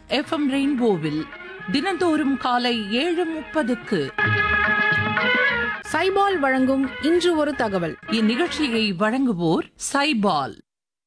FM ரெயின்போவில் தினந்தோறும் காலை ஏழு முப்பதுக்கு சைபால் வழங்கும் இன்று ஒரு தகவல் இந்நிகழ்ச்சியை வழங்குவோர் சைபால்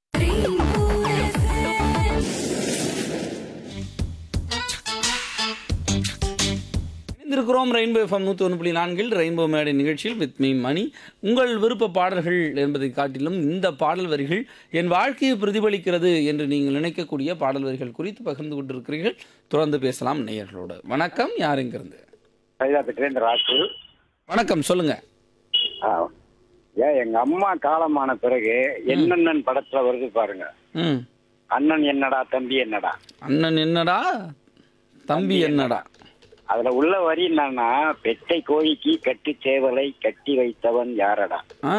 இணைந்திருக்கிறோம் ரெயின்போ எஃப்எம் நூற்றி ஒன்று புள்ளி நான்கில் ரெயின்போ மேடை நிகழ்ச்சியில் வித் மீ மணி உங்கள் விருப்ப பாடல்கள் என்பதை காட்டிலும் இந்த பாடல் வரிகள் என் வாழ்க்கையை பிரதிபலிக்கிறது என்று நீங்கள் நினைக்கக்கூடிய பாடல் வரிகள் குறித்து பகிர்ந்து கொண்டிருக்கிறீர்கள் தொடர்ந்து பேசலாம் நேயர்களோடு வணக்கம் யார் இங்கிருந்து கைதாத்துக்கு இந்த ராக்கு வணக்கம் சொல்லுங்க ஆ. ஏன் எங்க அம்மா காலமான பிறகு என்னென்ன படத்துல வருது பாருங்க ம் அண்ணன் என்னடா தம்பி என்னடா அண்ணன் என்னடா தம்பி என்னடா அதுல உள்ள வரி என்னன்னா பெட்டை கோழிக்கு கட்டு சேவலை கட்டி வைத்தவன் யாரடா ஆ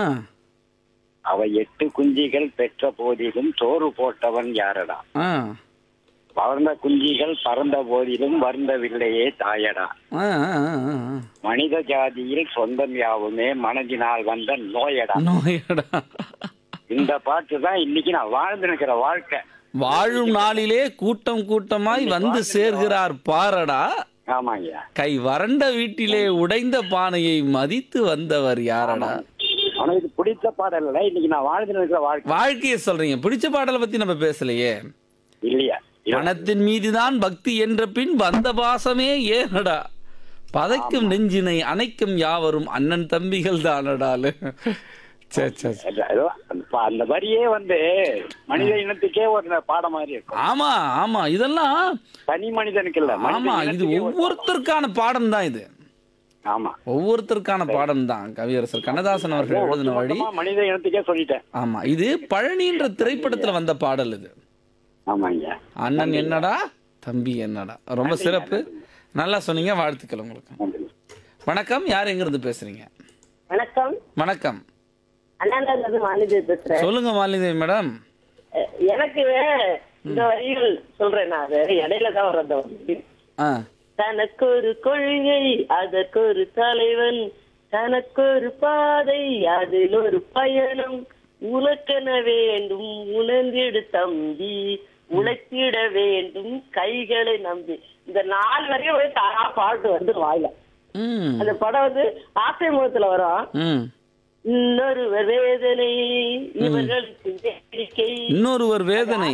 அவ எட்டு குஞ்சிகள் பெற்ற போதிலும் சோறு போட்டவன் யாரடா ஆ வளர்ந்த குஞ்சிகள் பறந்த போதிலும் வருந்தவில்லையே தாயடா ஆ ஆ, ஆ, ஆ. மனித ஜாதியில் சொந்தம் யாவுமே மனதினால் வந்த நோயடா நோயடா இந்த பாட்டு தான் இன்னைக்கு நான் வாழ்ந்து நிற்கிற வாழ்க்கை வாழும் நாளிலே கூட்டம் கூட்டமாய் வந்து சேர்கிறார் பாரடா ஆமாங்கய்யா கை வறண்ட வீட்டிலே உடைந்த பானையை மதித்து வந்தவர் யாரடா ஆனா இது பிடித்த பாடல் இல்ல இன்னைக்கு நான் வாழ்ந்து இருக்கிற வாழ்க்கை வாழ்க்கையை சொல்றீங்க பிடிச்ச பாடலை பத்தி நம்ம பேசலையே இல்லையா இல்ல. பணத்தின் மீதுதான் பக்தி என்ற பின் வந்த பாசமே ஏனடா பதைக்கும் நெஞ்சினை அணைக்கும் யாவரும் அண்ணன் தம்பிகள் தானடாலு சரி சரி சரி. அது- அது- அந்த பா- அந்த வரியே வந்து மனித இனத்துக்கே ஒரு பாடம் மாதிரி இருக்கும் ஆமா ஆமா இதெல்லாம் தனி மனிதனுக்கு இல்ல மனித ஆமா இது இனத்துக்கே ஒரு ஒவ்வொருத்தருக்கான பாடம் தான் இது பாடம். ஆமா ஒவ்வொருத்தருக்கான பாடம் தான் கவியரசர் கண்ணதாசன் அவர்கள் எழுதின வழி மொத்தமா மனித இனத்துக்கே சொல்லிட்டேன் ஆமா இது பழனின்ற திரைப்படத்துல வந்த பாடல் இது ஆமாங்க அண்ணன் என்னடா தம்பி என்னடா ரொம்ப சிறப்பு நல்லா சொன்னீங்க வாழ்த்துக்கள் உங்களுக்கு நன்றி. வணக்கம் யார் எங்க இருந்து பேசுறீங்க வணக்கம் வணக்கம் அண்ணாநகர் மாநில பேசுறேன் சொல்லுங்க மாலினி மேடம் அஹ் எனக்கு இந்த வரிகள் சொல்றேன் நான் அது இடையில தான் வர அந்த வரி ஆ தனக்கு ஒரு கொள்கை அதற்கு ஒரு தலைவன் தனக்கு ஒரு பாதை அதில் ஒரு பயணம் உனக்கென வேண்டும் உணர்ந்திடு தம்பி உழைத்திட வேண்டும் கைகளை நம்பி இந்த நாலு வரையும் ஒரு தானா பாட்டு வந்து வாயில ம் அந்த படம் வந்து ஆசை முகத்துல வரும் ம் இன்னொருவர் வேதனை இவர்களுக்கு வேடிக்கை இன்னொருவர் வேதனை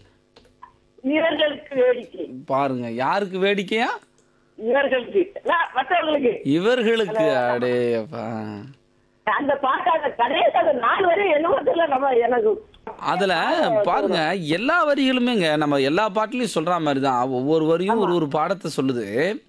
இவர்களுக்கு வேடிக்கை பாருங்க யாருக்கு வேடிக்கையா இவர்களுக்கு நான் மற்றவர்களுக்கு இவர்களுக்கு அடே அப்பா. அந்த பாட்டு அந்த கடைசி அந்த நாலு வரை என்னமோ தெரியல நம்ம எனக்கு அதுல பாருங்க எல்லா வரிகளுமேங்க நம்ம எல்லா பாட்டுலயும் சொல்ற மாதிரி தான் ஒவ்வொரு வரியும் ஒரு ஒரு பாடத்தை சொல்லுது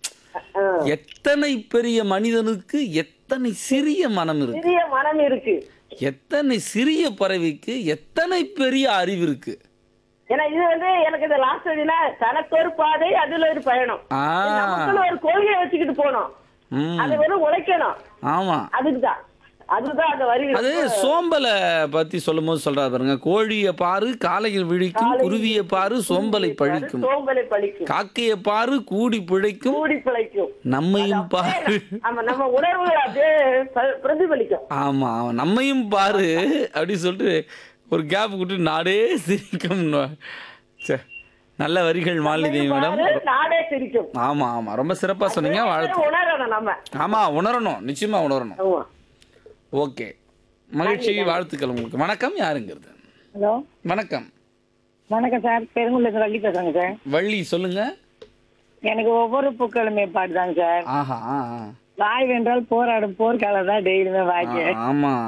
எத்தனை பெரிய மனிதனுக்கு எத்தனை சிறிய மனம் இருக்கு சிறிய மனம் இருக்கு எத்தனை சிறிய பறவைக்கு எத்தனை பெரிய அறிவு இருக்கு ஏன்னா இது வந்து எனக்கு இந்த லாஸ்ட் வரினா தனக்கு ஒரு பாதை அதுல ஒரு பயணம் ஆ நமக்குன்னு ஒரு கொள்கையை வச்சுக்கிட்டு போனோம் ம் அது வெறும் உழைக்கணும் ஆமா அதுக்குதான் அதுதான் அந்த வரி அது சோம்பலை பத்தி சொல்லும் போது சொல்றாரு பாருங்க கோழியை பாரு காலையில் விழிக்கும் குருவியை பாரு சோம்பலை பழிக்கும் சோம்பலை பழிக்கும் காக்கையை பாரு கூடி பிழைக்கும் கூடி பிழைக்கும் நம்மையும் பாரு ஆமா நம்ம உணர்வுகள் அப்படியே ப- பிரதிபலிக்கும் ஆமா ஆமா நம்மையும் பாரு அப்படி சொல்லிட்டு ஒரு கேப் விட்டு நாடே சிரிக்கும் ச்சே, நல்ல வரிகள் மாலினி மேடம் பாரு, நாடே சிரிக்கும் ஆமா ஆமா ரொம்ப சிறப்பா சொன்னீங்க வாழ்த்து உணரணும் நம்ம ஆமா உணரணும் நிச்சயமா உணரணும் ஆமா ஓகே மகிழ்ச்சி வாழ்த்துக்கள் உங்களுக்கு வணக்கம் யாருங்கிறது ஹலோ வணக்கம் வணக்கம் சார் பெருங்குள்ளது வள்ளி பேசுறேங்க சார் வள்ளி சொல்லுங்க எனக்கு ஒவ்வொரு பூக்களுமே பாட்டு தாங்க சார் ஆஹா ஆ, ஆ. வாய் வென்றால் போராடும் போர்க்காலம் தான் டெய்லியுமே வாய்க்கு ஆ, ஆமா